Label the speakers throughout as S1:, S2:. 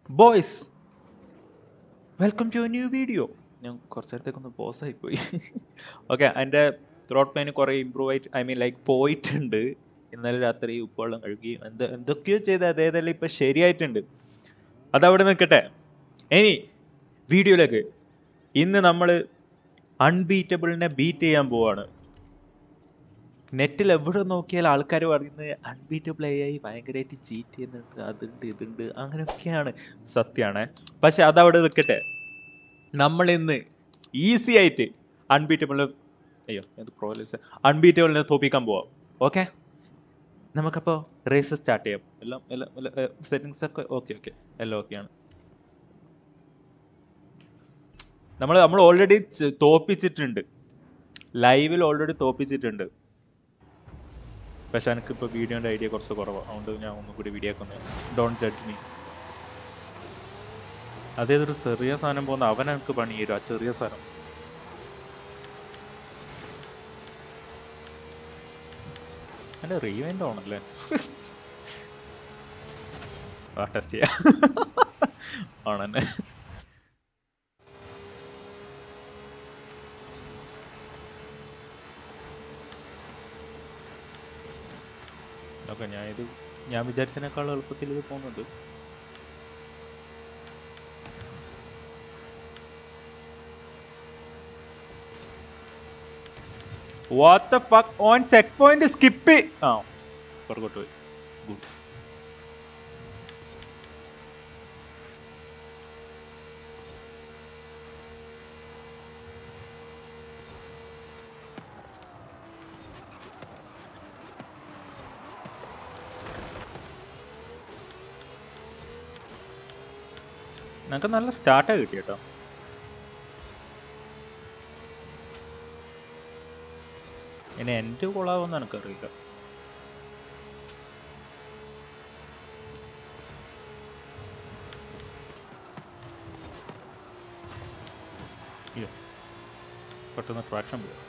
S1: Boys welcome to new video ഞാൻ കുറച്ച് നേരത്തേക്കൊന്ന് പോസ് ആയിപ്പോയി ഓക്കെ എൻ്റെ ത്രോട്ട് പെയിൻ കുറേ ഇമ്പ്രൂവ് ആയിട്ട് ഐ മീൻ ലൈക്ക് പോയിട്ടുണ്ട് ഇന്നലെ രാത്രി ഉപ്പുവെള്ളം കഴുകി എന്ത് എന്തൊക്കെയോ ചെയ്ത് അതേതെല്ലാം ഇപ്പം ശരിയായിട്ടുണ്ട് അതവിടെ നിൽക്കട്ടെ ഇനി വീഡിയോയിലേക്ക് ഇന്ന് നമ്മൾ അൺബീറ്റബിളിനെ ബീറ്റ് ചെയ്യാൻ പോവാണ് നെറ്റിൽ എവിടെ നോക്കിയാൽ ആൾക്കാർ പറയുന്നത് അൺബീറ്റബിൾ ആയി ഭയങ്കരമായിട്ട് ചീറ്റ് ചെയ്യുന്നുണ്ട് അതുണ്ട് ഇതുണ്ട് അങ്ങനെയൊക്കെയാണ് സത്യമാണ് പക്ഷെ അതവിടെ നിൽക്കട്ടെ നമ്മൾ ഇന്ന് ഈസി ആയിട്ട് അൺബീറ്റബിൾ അയ്യോ ഇത് പ്രോലീസ് അൺബീറ്റബിളിനെ തോപ്പിക്കാൻ പോവാം ഓക്കെ നമുക്കപ്പോൾ റേസ് സ്റ്റാർട്ട് ചെയ്യാം എല്ലാം എല്ലാം സെറ്റിങ്സ് ഒക്കെ ഓക്കെ ഓക്കെ എല്ലാം ഓക്കെയാണ് നമ്മൾ നമ്മൾ ഓൾറെഡി തോപ്പിച്ചിട്ടുണ്ട് ലൈവിൽ ഓൾറെഡി തോപ്പിച്ചിട്ടുണ്ട് പക്ഷെ എനിക്കിപ്പോൾ വീഡിയോൻ്റെ ഐഡിയ കുറച്ച് കുറവാണ് അതുകൊണ്ട് ഞാൻ ഒന്നും കൂടി വീഡിയോ ഒക്കെ ഡോൺ ജഡ്ജ് മീ അതേതൊരു ചെറിയ സാധനം പോകുന്ന അവൻ എനിക്ക് പണി തരും ആ ചെറിയ സാധനം എൻ്റെ റീവൈൻഡ് ആണല്ലേ ആ ടെസ്റ്റ് ചെയ്യാം ആണെന്നെ ഓക്കെ ഞാൻ ഇത് ഞാൻ വിചാരിച്ചതിനേക്കാൾ എളുപ്പത്തിൽ ഇത് പോകുന്നുണ്ട് what the fuck on checkpoint skip ആ പുറകോട്ട് പോയി ഗുഡ് ഞങ്ങൾക്ക് നല്ല സ്റ്റാർട്ടാ കിട്ടി കേട്ടോ ഇനി എൻ്റെ കൊള്ളാവെന്ന് എനിക്കറിയില്ല അയ്യോ പെട്ടെന്ന് ട്രാക്ഷൻ പോയി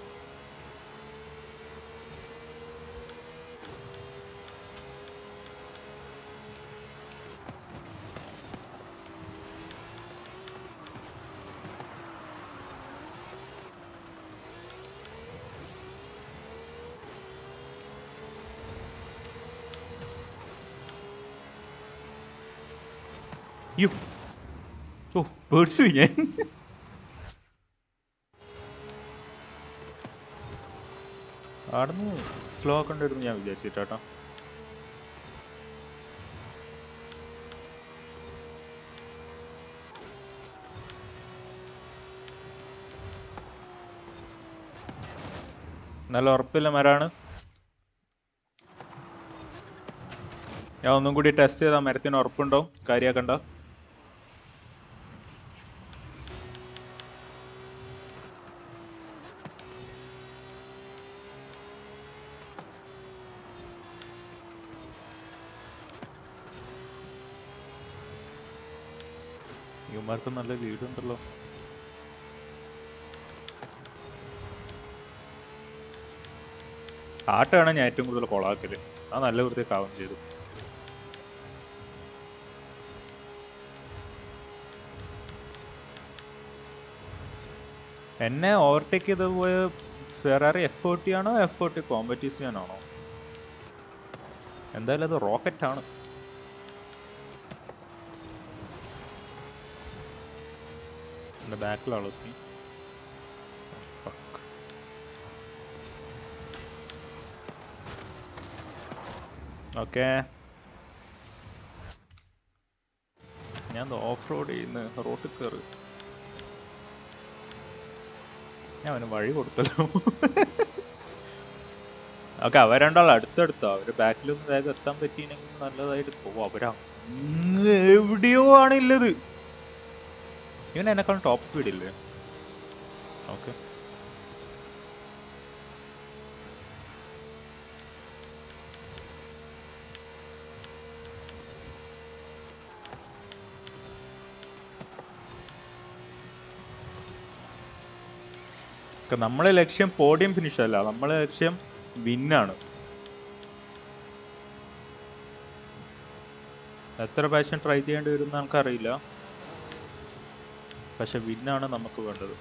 S1: അയ്യോ ഓ പേടിച്ചു ഞാൻ ആടുന്ന് സ്ലോ ആക്കണ്ടായിരുന്നു ഞാൻ വിചാരിച്ചിട്ടാട്ടോ നല്ല ഉറപ്പില്ല മരാണ് ഞാൻ ഒന്നും കൂടി ടെസ്റ്റ് ചെയ്താൽ മരത്തിന് ഉറപ്പുണ്ടോ കാര്യമാക്കണ്ട ഇവന്മാർക്ക് നല്ല ലീഡ് ഉണ്ടല്ലോ ആട്ടാണ് ഞാൻ ഏറ്റവും കൂടുതൽ കൊളാക്കല് ആ നല്ല വൃത്തിയൊക്കെ ആവുകയും ചെയ്തു എന്നെ ഓവർടേക്ക് ചെയ്ത് പോയ ഫെറാറി എഫ് ഫോർട്ടി ആണോ എഫ് ഫോർട്ടി കോമ്പറ്റീഷൻ ആണോ എന്തായാലും അത് റോക്കറ്റ് ആണ് എൻ്റെ ബാക്കിലാണോ സ്ക്രീൻ ഓക്കെ ഞാൻ ഓഫ് റോഡ് ചെയ്യുന്ന റോട്ടിൽ കയറി ഞാൻ അവന് വഴി കൊടുത്തല്ലോ ഓക്കെ അവർ രണ്ടാൾ അടുത്തടുത്തോ അവര് ബാക്കിലൊന്നും വേഗം എത്താൻ പറ്റിയില്ലെങ്കിൽ നല്ലതായിട്ട് പോവും അവരാ അങ്ങ് എവിടെയോ ആണില്ലത് ഇവൻ എന്നെക്കാളും ടോപ്പ് സ്പീഡ് ഇല്ലേ ഓക്കെ നമ്മളെ ലക്ഷ്യം പോഡിയം ഫിനിഷ് അല്ല നമ്മളെ ലക്ഷ്യം വിന്നാണ് എത്ര പ്രാവശ്യം ട്രൈ ചെയ്യേണ്ടി വരും എന്ന് നമുക്കറിയില്ല പക്ഷെ വിന്നാണ് നമുക്ക് വേണ്ടത്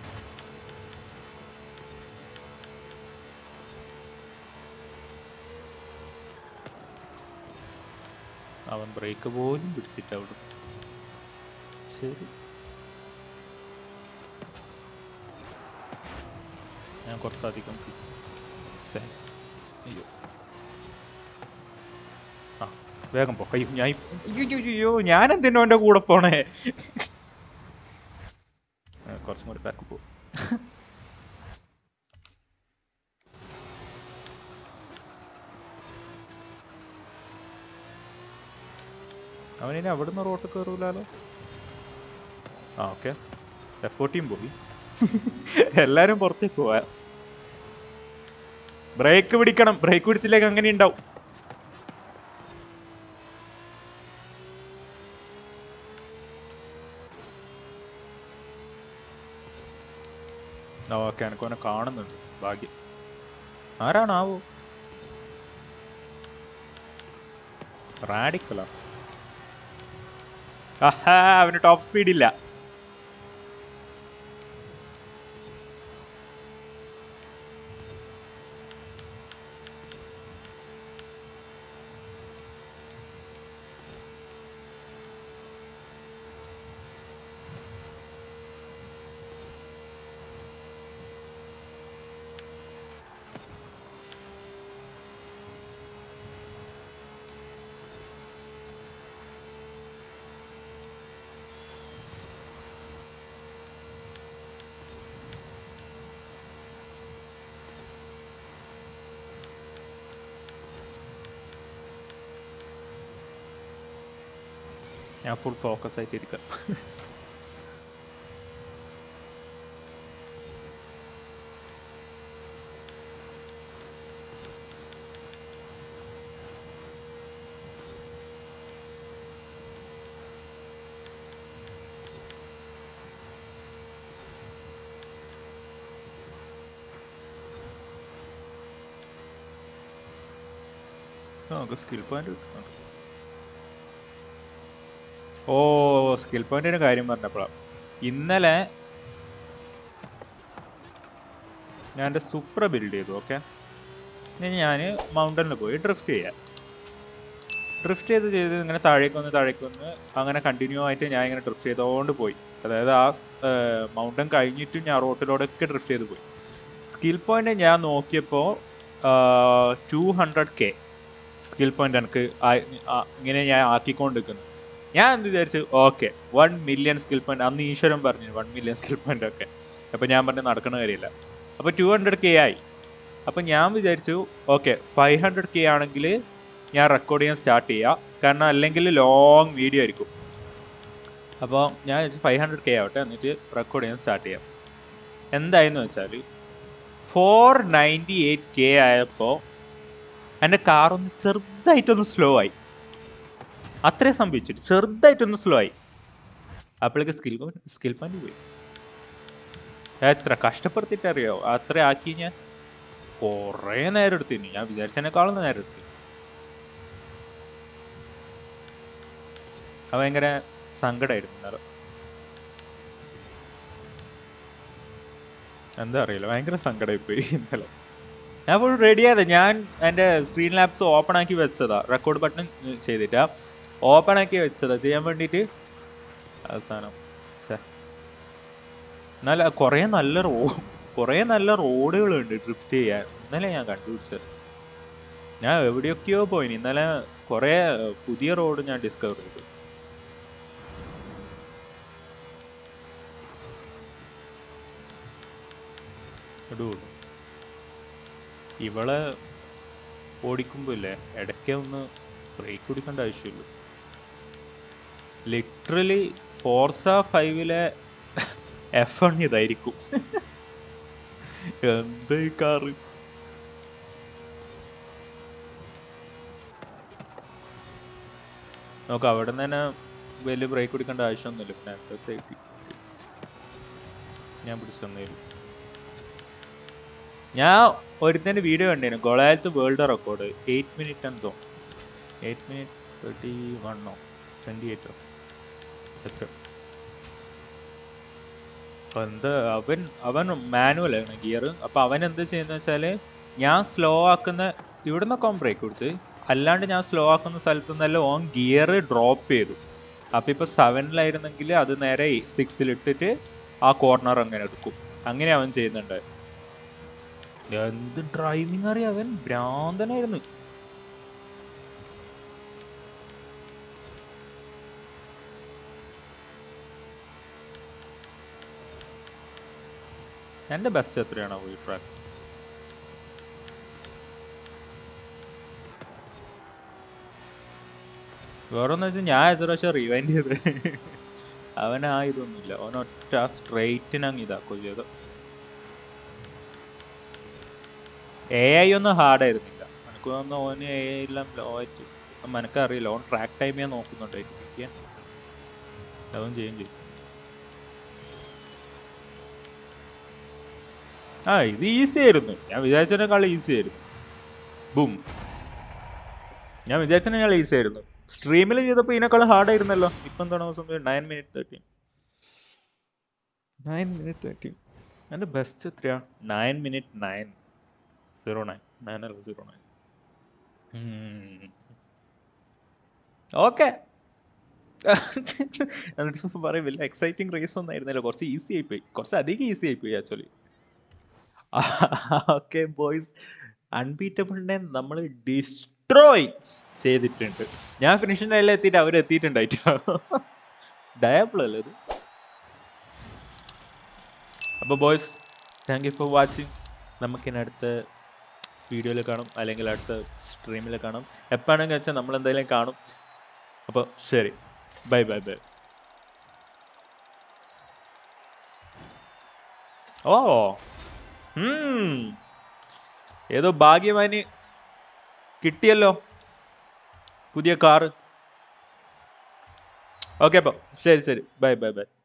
S1: അവൻ ബ്രേക്ക് പോലും പിടിച്ചിട്ട് അവിടെ ശരി ഞാൻ കുറച്ചധികം പി- ഛെ, അയ്യോ ആ വേഗം പോ അയ്യോ ഞാൻ ഇപ്പ- അയ്യോ, അയ്യോ, അയ്യോ ഞാൻ എന്തിനോ എൻ്റെ കൂടെ പോണേ ആ, കുറച്ചും കൂടി ബാക്ക് പോ അവനിനി അവിടുന്ന് റോട്ട് കയറൂലാലോ ആ ഓക്കെ എഫ് ഫോർട്ടീൻ പോയി എല്ലാരും പുറത്തേക്ക് പോവാ ബ്രേക്ക് പിടിക്കണം ബ്രേക്ക് പിടിച്ചില്ലെങ്കിൽ അങ്ങനെ ഉണ്ടാവും ഓക്കെ എനിക്ക് അവനെ കാണുന്നുണ്ട് ഭാഗ്യം ആരാണാവോ റാഡിക്കലാ ആഹാ അവന് ടോപ്പ് സ്പീഡ് ഇല്ല ഞാൻ ഫുൾ ഫോക്കസ് ആയിട്ട് ഇരിക്കാം നമുക്ക് സ്കിൽ പോയിന്റ് കിട്ടുന്നുണ്ട് ഓ സ്കിൽ പോയിന്റിന്റെ കാര്യം പറഞ്ഞപ്പോഴാണ് ഇന്നലെ ഞാൻ എൻ്റെ സുപ്ര ബിൽഡ് ചെയ്തു ഓക്കെ ഇനി ഞാൻ മൗണ്ടനിൽ പോയി ഡ്രിഫ്റ്റ് ചെയ്യാം ഡ്രിഫ്റ്റ് ചെയ്ത് ചെയ്ത് ഇങ്ങനെ താഴേക്ക് വന്ന് താഴേക്ക് വന്ന് അങ്ങനെ കണ്ടിന്യൂ ആയിട്ട് ഞാൻ ഇങ്ങനെ ഡ്രിഫ്റ്റ് ചെയ്തുകൊണ്ട് പോയി അതായത് ആ മൗണ്ടൻ കഴിഞ്ഞിട്ട് ഞാൻ റോട്ടിലൂടെയൊക്കെ ഡ്രിഫ്റ്റ് ചെയ്ത് പോയി സ്കിൽ പോയിന്റ് ഞാൻ നോക്കിയപ്പോൾ two hundred K skill point എനിക്ക് ആ- ആ- ഇങ്ങനെ ഞാൻ ആക്കിക്കൊണ്ടിരിക്കുന്നു ഞാൻ എന്ത് വിചാരിച്ചു okay one million skill point അന്ന് ഈശ്വരൻ പറഞ്ഞു വൺ മില്യൺ സ്കിൽ പോയിന്റ് ഒക്കെ അപ്പൊ ഞാൻ പറഞ്ഞു നടക്കുന്ന കാര്യമില്ല അപ്പൊ ടു ഹൺഡ്രഡ് കെ ആയി അപ്പൊ ഞാൻ വിചാരിച്ചു ഓക്കെ ഫൈവ് ഹൺഡ്രഡ് കെ ആണെങ്കിൽ ഞാൻ റെക്കോർഡ് ചെയ്യാൻ സ്റ്റാർട്ട് ചെയ്യാം കാരണം അല്ലെങ്കിൽ ലോങ് വീഡിയോ ആയിരിക്കും അപ്പോൾ ഞാൻ ഫൈവ് ഹൺഡ്രഡ് കെ ആവട്ടെ എന്നിട്ട് റെക്കോർഡ് ചെയ്യാൻ സ്റ്റാർട്ട് ചെയ്യാം എന്തായെന്ന് വെച്ചാൽ ഫോർ നയൻറ്റി എയ്റ്റ് കെ ആയപ്പോൾ എൻ്റെ കാർ ഒന്ന് ചെറുതായിട്ടൊന്ന് സ്ലോ ആയി അത്രേ സംഭവിച്ചിട്ട് ചെറുതായിട്ടൊന്ന് സ്ലോ ആയി അപ്പോഴേക്ക് സ്കിൽ സ്കിൽ പോയിന്റ് പോയി എത്ര കഷ്ടപ്പെടുത്തിട്ട് അറിയോ അത്ര ആക്കി ഞാൻ കുറേ നേരം എടുത്തിനി ഞാൻ വിചാരിച്ചതിനേക്കാളും നേരം എടുത്തു അത് ഭയങ്കര സങ്കടമായിരുന്നു ഇന്നലെ എന്താ അറിയില്ല ഭയങ്കര സങ്കടമായി പോയി ഇന്നലെ ഞാൻ ഫുൾ റെഡി ആയത് ഞാൻ എൻ്റെ സ്ക്രീൻ ലാബ്സ് ഓപ്പൺ ആക്കി വെച്ചതാ റെക്കോർഡ് ബട്ടൺ ചെയ്തിട്ടാ ഓപ്പൺ ആക്കി വെച്ചതാ ചെയ്യാൻ വേണ്ടിയിട്ട് അവസാനം ഛെ. നല്ല കുറേ നല്ല റോ കുറേ നല്ല റോഡുകളുണ്ട് ഡ്രിഫ്റ്റ് ചെയ്യാൻ ഇന്നലെ ഞാൻ കണ്ടുപിടിച്ചത് ഞാൻ എവിടെയൊക്കെയോ പോയിനി ഇന്നലെ കുറേ ഏർ, പുതിയ റോഡ് ഞാൻ ഡിസ്കവർ ചെയ്തു ഇടുള്ളൂ ഇവളെ ഓടിക്കുമ്പോ ഇല്ലേ ഇടയ്ക്ക് ഒന്ന് ബ്രേക്ക് പിടിക്കേണ്ട ആവശ്യമില്ല ലിറ്ററലി ഫോർസ ഫൈവിലെ എഫ് വൺ ഇതായിരിക്കും എന്ത് ഈ കാറ് നോക്കാം അവിടെ നിന്ന് തന്നെ വലിയ ബ്രേക്ക് പിടിക്കേണ്ട ആവശ്യമൊന്നുമില്ല പിന്നെ സേഫ്റ്റി ഞാൻ പിടിച്ചു തന്നേരും ഞാൻ ഒരുത്തൻ്റെ വീഡിയോ കണ്ടിരുന്നു ഗൊളാലത്ത് വേൾഡ് റെക്കോർഡ് എയ്റ്റ് മിനിറ്റ് എന്തോ എയ്റ്റ് മിനിറ്റ് തേർട്ടി വണ്ണോ ട്വൻറ്റി എയ്റ്റോ എത്ര അപ്പൊ എന്ത് അവൻ അവൻ മാനുവൽ ആണ് ഗിയർ അപ്പൊ അവൻ എന്ത് ചെയ്യുന്ന വെച്ചാല് ഞാൻ സ്ലോ ആക്കുന്ന ഇവിടുന്നൊക്കെ അവൻ ബ്രേക്ക് പിടിച്ച് അല്ലാണ്ട് ഞാൻ സ്ലോ ആക്കുന്ന സ്ഥലത്ത് നിന്നെല്ലാം ഓൻ ഗിയർ ഡ്രോപ്പ് ചെയ്തു അപ്പൊ ഇപ്പൊ സെവനിലായിരുന്നെങ്കിൽ അത് നേരെ സിക്സിൽ ഇട്ടിട്ട് ആ കോർണർ അങ്ങനെ എടുക്കും അങ്ങനെ അവൻ ചെയ്യുന്നുണ്ട് എന്ത് ഡ്രൈവിംഗ് അറിയാം അവൻ ഭ്രാന്തനായിരുന്നു എന്റെ ബെസ്റ്റ് എത്രയാണോ ഈ ട്രാക്ക് വേറൊന്ന് വെച്ചാൽ ഞാൻ എത്ര പ്രാവശ്യം റിവൈൻഡ് ചെയ്ത് അവൻ ആ ഇതൊന്നുമില്ല അവൻ ഒറ്റ സ്ട്രെയിറ്റിനങ്ങ് ഇതാക്കുകയോ ചെയ്തു എ ഐ ഒന്നും ഹാർഡ് ആയിരുന്നില്ല എനിക്ക് തോന്നുന്നു ഓന് എ ഐ എല്ലാം ലോ ആയിട്ട് മനക്കറിയില്ല ഓൻ ട്രാക്ക് ടൈം ഞാൻ നോക്കുന്നുണ്ടായിരിക്കും അവൻ ചെയ്യും ചെയ്യും ആ ഇത് ഈസി ആയിരുന്നു ഞാൻ വിചാരിച്ചതിനേക്കാൾ ഈസി ആയിരുന്നു ബും ഞാൻ വിചാരിച്ചതിനേക്കാൾ ഈസി ആയിരുന്നു സ്ട്രീമിൽ ചെയ്തപ്പോൾ ഇതിനേക്കാൾ ഹാർഡ് ആയിരുന്നല്ലോ ഇപ്പം എന്താണ് സമയം nine minute thirty nine minute thirty എൻ്റെ ബെസ്റ്റ് എത്രയാ nine minute nine zero nine nine അല്ല സീറോ നയൻ ഓക്കെ എന്നിട്ട് പറയും വലിയ എക്സൈറ്റിംഗ് റേസ് ഒന്നും ആയിരുന്നില്ല കുറച്ച് ഈസി ആയിപ്പോയി കുറച്ച് അധികം ഈസി ആയിപ്പോയി ആക്ച്വലി ഓക്കെ ബോയ്സ് അൺബീറ്റബിളിനെ നമ്മൾ ഡിസ്ട്രോയ് ചെയ്തിട്ടുണ്ട് ഞാൻ ഫിനിഷിൻ്റെ എല്ലാം എത്തിയിട്ട് അവർ എത്തിയിട്ടുണ്ടായിട്ടോ ഡയബിൾ അല്ലേ ഇത് അപ്പോൾ boys thank you for watching നമുക്കിനി അടുത്ത വീഡിയോയിൽ കാണും അല്ലെങ്കിൽ അടുത്ത സ്ട്രീമിൽ കാണും എപ്പോഴാണെന്ന് വെച്ചാൽ നമ്മൾ എന്തായാലും കാണും അപ്പോൾ ശരി ബൈ ബൈ ബൈ ഓ ഉം. ഏതോ ഭാഗ്യവാന് കിട്ടിയല്ലോ പുതിയ കാറ് ഓക്കെ അപ്പോൾ ശരി ശരി ബൈ ബൈ ബൈ